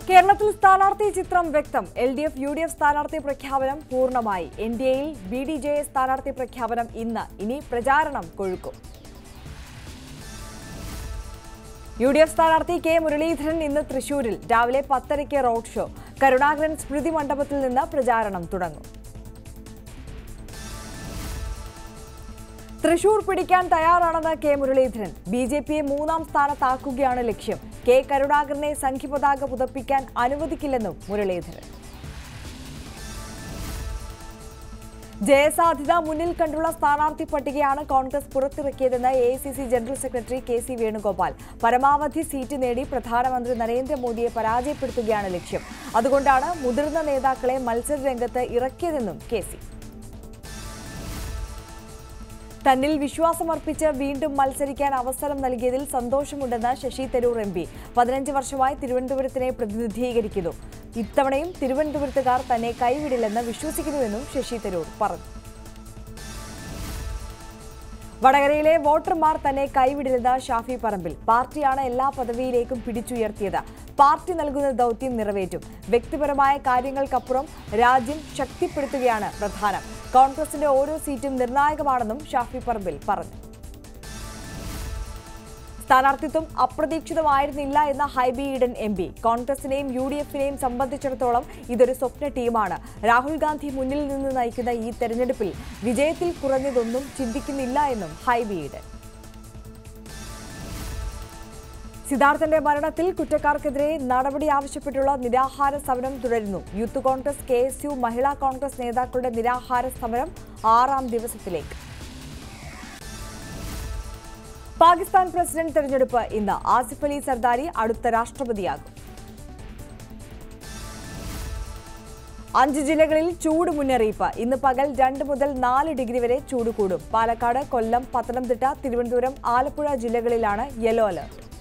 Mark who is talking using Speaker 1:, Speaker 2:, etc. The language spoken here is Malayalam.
Speaker 1: കേരളത്തിൽ സ്ഥാനാർത്ഥി ചിത്രം വ്യക്തം L D F U D F സ്ഥാനാർത്ഥി പ്രഖ്യാപനം പൂർണ്ണമായി എൻ ഡി എയിൽ ബി ഡി ജെ എസ് സ്ഥാനാർത്ഥി പ്രഖ്യാപനം ഇന്ന് ഇനി പ്രചാരണം കൊഴുക്കും യു ഡി എഫ് സ്ഥാനാർത്ഥി കെ മുരളീധരൻ ഇന്ന് തൃശൂരിൽ രാവിലെ പത്തരയ്ക്ക് റോഡ് ഷോ കരുണാകരൻ സ്മൃതി മണ്ഡപത്തിൽ നിന്ന് പ്രചാരണം തുടങ്ങും തൃശൂർ പിടിക്കാൻ തയ്യാറാണെന്ന് കെ മുരളീധരൻ ബി ജെ പിയെ മൂന്നാം സ്ഥാനത്താക്കുകയാണ് ലക്ഷ്യം കെ കരുണാകരനെ സംഘിപതാക പുതപ്പിക്കാൻ അനുവദിക്കില്ലെന്നും മുരളീധരൻ ജയസാധ്യത മുന്നിൽ കണ്ടുള്ള സ്ഥാനാർത്ഥി പട്ടികയാണ് കോൺഗ്രസ് പുറത്തിറക്കിയതെന്ന് A general secretary K C Venugopal പരമാവധി സീറ്റ് നേടി പ്രധാനമന്ത്രി നരേന്ദ്രമോദിയെ പരാജയപ്പെടുത്തുകയാണ് ലക്ഷ്യം അതുകൊണ്ടാണ് മുതിർന്ന നേതാക്കളെ മത്സര രംഗത്ത് ഇറക്കിയതെന്നും കെ സി തന്നിൽ വിശ്വാസമർപ്പിച്ച് വീണ്ടും മത്സരിക്കാൻ അവസരം നൽകിയതിൽ സന്തോഷമുണ്ടെന്ന് ശശി തരൂർ എം പി പതിനഞ്ച് വർഷമായി തിരുവനന്തപുരത്തിനെ പ്രതിനിധീകരിക്കുന്നു ഇത്തവണയും തിരുവനന്തപുരത്തുകാർ തന്നെ കൈവിടില്ലെന്ന് വിശ്വസിക്കുന്നുവെന്നും ശശി തരൂർ പറഞ്ഞു വടകരയിലെ വോട്ടർമാർ തന്നെ കൈവിടില്ലെന്ന് ഷാഫി പറമ്പിൽ പാർട്ടിയാണ് എല്ലാ പദവിയിലേക്കും പിടിച്ചുയർത്തിയത് പാർട്ടി നൽകുന്ന ദൗത്യം നിറവേറ്റും വ്യക്തിപരമായ കാര്യങ്ങൾക്കപ്പുറം രാജ്യം ശക്തിപ്പെടുത്തുകയാണ് പ്രധാനം കോൺഗ്രസിന്റെ ഓരോ സീറ്റും നിർണായകമാണെന്നും ഷാഫി പറമ്പിൽ പറഞ്ഞു സ്ഥാനാർത്ഥിത്വം അപ്രതീക്ഷിതമായിരുന്നില്ല എന്ന ഹൈബി ഈഡൻ എം പി കോൺഗ്രസിനെയും യു ഡി എഫിനെയും സംബന്ധിച്ചിടത്തോളം ഇതൊരു സ്വപ്ന ടീമാണ് രാഹുൽ ഗാന്ധി മുന്നിൽ നിന്ന് നയിക്കുന്ന ഈ തെരഞ്ഞെടുപ്പിൽ വിജയത്തിൽ കുറഞ്ഞതൊന്നും ചിന്തിക്കുന്നില്ല എന്നും ഹൈബി ഈഡൻ സിദ്ധാർത്ഥന്റെ മരണത്തിൽ കുറ്റക്കാർക്കെതിരെ നടപടി ആവശ്യപ്പെട്ടുള്ള നിരാഹാര സമരം തുടരുന്നു youth Congress K S U Mahila Congress നേതാക്കളുടെ നിരാഹാര സമരം ആറാം ദിവസത്തിലേക്ക് പാകിസ്ഥാൻ പ്രസിഡന്റ് തെരഞ്ഞെടുപ്പ് ഇന്ന് ആസിഫ് അലി സർദാരി അടുത്ത രാഷ്ട്രപതിയാകും അഞ്ച് ജില്ലകളിൽ ചൂട് മുന്നറിയിപ്പ് ഇന്ന് പകൽ രണ്ട് മുതൽ നാല് ഡിഗ്രി വരെ ചൂട് കൂടും പാലക്കാട് കൊല്ലം പത്തനംതിട്ട തിരുവനന്തപുരം ആലപ്പുഴ ജില്ലകളിലാണ് യെല്ലോ അലർട്ട്